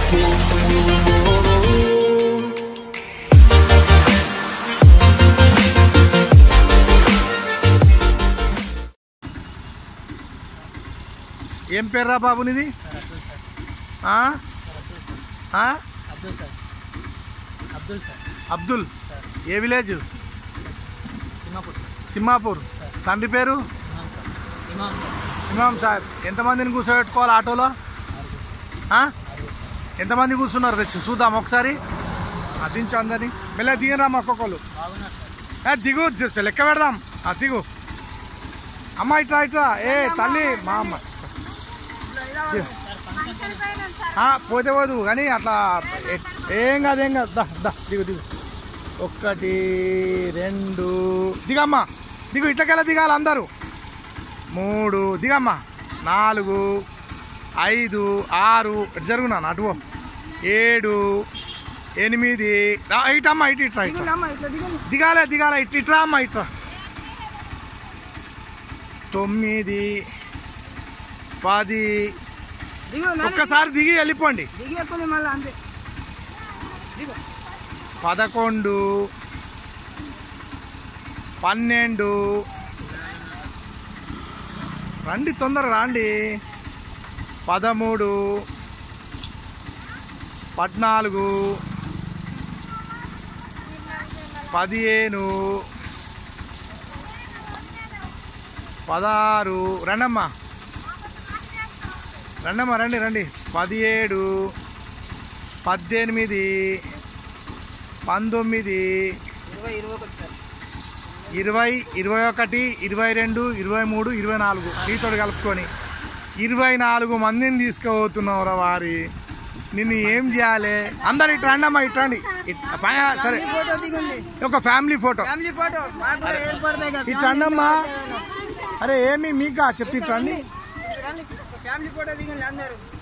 ఏం పేర్రా బాబు నీది ఆ? ఆ? అబ్దుల్ సార్ అబ్దుల్ సార్ అబ్దుల్ ఏ విలేజ్ తిమ్మాపూర్ సార్ తిమ్మాపూర్ తండ్రి పేరు ఇమాం సార్ ఇమాం సార్ ఇమాం సాహెబ్ ఎంతమందిని కూర్చోబెట్టుకోవాలి ఆటోలో ఆ? ఎంతమంది కూర్చున్నారు తెచ్చి చూద్దాం ఒకసారి ఆ, దించు అందరినీ మెల్ల దిగరా మా ఒక్కొక్కరు బాగున్నారు సార్ ఏ దిగు ది- లెక్క పెడదాం ఆ దిగు అమ్మ ఇట్రా ఇట్రా ఏ తల్లి మా అమ్మ దిగు. ఆ, పోతే పోదు కానీ అట్లా ఎ- ఏం కాదు ఏం కాదు దా దా దిగు దిగు ఒకటి రెండు దిగమ్మా దిగు ఇట్లకెళ్ళ దిగాలి అందరూ మూడు దిగమ్మా నాలుగు ఐదు ఆరు ఇటు జరుగునా అటు పో. ఏడు ఎనిమిది రా, ఇటమ్మా ఇటు ఇట్రా ఇట్రా దిగాలే దిగాలే ఇట్ ఇట్రా అమ్మా ఇట్రా తొమ్మిది పది ఒక్కసారి దిగి వెళ్ళిపోండి పదకొండు పన్నెండు రండి తొందరగా రండి పదమూడు పద్నాలుగు పదిహేను పదహారు రండమ్మా రండమ్మా రండి రండి పదిహేడు పద్దెనిమిది పంతొమ్మిది ఇరవై ఇరవై ఒకటి సార్ ఇరవై ఇరవై ఒకటి ఇరవై రెండు ఇరవై మూడు ఇరవై నాలుగు నీతోటి కలుపుకొని ఇరవై నాలుగు మందిని తీసుకుపోతున్నావురా వారి నిన్ను ఏం చేయాలి అందరు ఇటు రండి అమ్మా ఇటు రండి ఇట్- పై- సరే ఫోటో దిగండి ఒక ఫ్యామిలీ ఫోటో ఫ్యామిలీ ఫోటో మాకు కూడా ఏర్పడతాయి కదా ఇటు రండి అమ్మా అరే ఏమి మీకా చెప్తే ఇటు రండి ఫ్యామిలీ ఫోటో దిగండి అందరూ